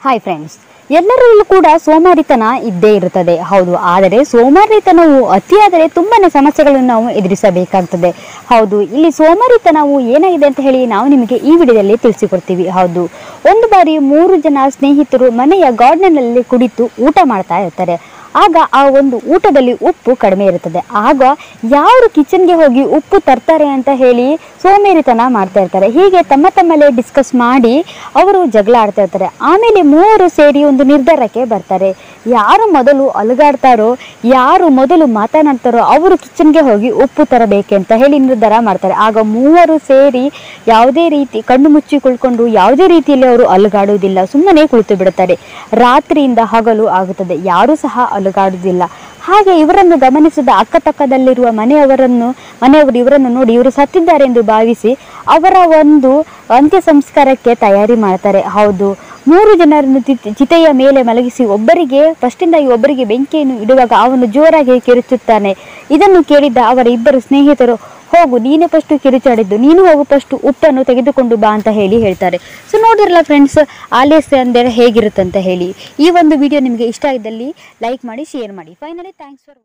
hi friends ಎಲ್ಲರಲ್ಲೂ ಕೂಡ ಸೋಮಾರಿತನ ಇದ್ದೇ ಇರುತ್ತದೆ ಹೌದು ಆದರೆ ಸೋಮಾರಿತನವು ಅತಿಯಾದರೆ ತುಂಬಾನೇ ಸಮಸ್ಯೆಗಳನ್ನು ನಾವು ಎದುರಿಸಬೇಕಾಗ್ತದೆ ಹೌದು ಇಲ್ಲಿ ಸೋಮಾರಿತನವು ಏನಾಗಿದೆ ಅಂತ ಹೇಳಿ ನಾವು ನಿಮಗೆ ಈ ವಿಡಿಯೋದಲ್ಲಿ ತಿಳಿಸಿಕೊಡ್ತೀವಿ ಹೌದು ಒಂದು ಬಾರಿ ಮೂರು ಜನ ಸ್ನೇಹಿತರು ಮನೆಯ ಗಾರ್ಡನ್ನಲ್ಲಿ ಕುಳಿತು ಊಟ ಮಾಡ್ತಾ ಇರ್ತಾರೆ ಆಗ ಆ ಒಂದು ಊಟದಲ್ಲಿ ಉಪ್ಪು ಕಡಿಮೆ ಇರುತ್ತದೆ ಆಗ ಯಾರು ಕಿಚನ್ಗೆ ಹೋಗಿ ಉಪ್ಪು ತರ್ತಾರೆ ಅಂತ ಹೇಳಿ ಸೋಮೇರಿತನ ಮಾಡ್ತಾ ಇರ್ತಾರೆ ಹೀಗೆ ತಮ್ಮ ತಮ್ಮಲ್ಲೇ ಡಿಸ್ಕಸ್ ಮಾಡಿ ಅವರು ಜಗಳ ಆಡ್ತಾ ಇರ್ತಾರೆ ಆಮೇಲೆ ಮೂವರು ಸೇರಿ ಒಂದು ನಿರ್ಧಾರಕ್ಕೆ ಬರ್ತಾರೆ ಯಾರು ಮೊದಲು ಅಲುಗಾಡ್ತಾರೋ ಯಾರು ಮೊದಲು ಮಾತನಾಡ್ತಾರೋ ಅವರು ಕಿಚನ್ಗೆ ಹೋಗಿ ಉಪ್ಪು ತರಬೇಕೆಂತ ಹೇಳಿ ನಿರ್ಧಾರ ಮಾಡ್ತಾರೆ ಆಗ ಮೂವರು ಸೇರಿ ಯಾವುದೇ ರೀತಿ ಕಣ್ಣು ಮುಚ್ಚಿ ಕುಳ್ಕೊಂಡು ಯಾವುದೇ ರೀತಿಯಲ್ಲಿ ಅವರು ಅಲುಗಾಡುವುದಿಲ್ಲ ಸುಮ್ಮನೆ ಕುಳಿತು ಬಿಡುತ್ತಾರೆ ರಾತ್ರಿಯಿಂದ ಹಗಲು ಆಗುತ್ತದೆ ಯಾರೂ ಸಹ ಅಲುಗಾಡುವುದಿಲ್ಲ ಹಾಗೆ ಇವರನ್ನು ಗಮನಿಸಿದ ಅಕ್ಕಪಕ್ಕದಲ್ಲಿರುವ ಮನೆಯವರನ್ನು ಮನೆಯವರು ಇವರನ್ನು ನೋಡಿ ಇವರು ಸತ್ತಿದ್ದಾರೆ ಎಂದು ಭಾವಿಸಿ ಅವರ ಒಂದು ಅಂತ್ಯ ಸಂಸ್ಕಾರಕ್ಕೆ ತಯಾರಿ ಮಾಡ್ತಾರೆ ಹೌದು ಮೂರು ಜನರನ್ನು ತಿ- ಚಿತೆಯ ಮೇಲೆ ಮಲಗಿಸಿ ಒಬ್ಬರಿಗೆ ಫಸ್ಟಿಂದಾಗಿ ಒಬ್ಬರಿಗೆ ಬೆಂಕಿಯನ್ನು ಇಡುವಾಗ ಅವನು ಜೋರಾಗಿ ಕಿರುಚುತ್ತಾನೆ ಇದನ್ನು ಕೇಳಿದ್ದ ಅವರ ಇಬ್ಬರು ಸ್ನೇಹಿತರು ಹೋಗು ನೀನೇ ಫಸ್ಟ್ ಕಿರುಚಾಡಿದ್ದು ನೀನು ಹೋಗು ಫಸ್ಟ್ ಉಪ್ಪನ್ನು ತೆಗೆದುಕೊಂಡು ಬಾ ಅಂತ ಹೇಳಿ ಹೇಳ್ತಾರೆ ಸೊ ನೋಡಿರಲ್ಲ ಫ್ರೆಂಡ್ಸ್ ಆಲಸ್ಯ ಅಂದರೆ ಹೇಗಿರುತ್ತಂತ ಹೇಳಿ ಈ ಒಂದು ವಿಡಿಯೋ ನಿಮಗೆ ಇಷ್ಟ ಇದ್ದಲ್ಲಿ ಲೈಕ್ ಮಾಡಿ ಶೇರ್ ಮಾಡಿ ಫೈನಲಿ ಥ್ಯಾಂಕ್ಸ್ ಫಾರ್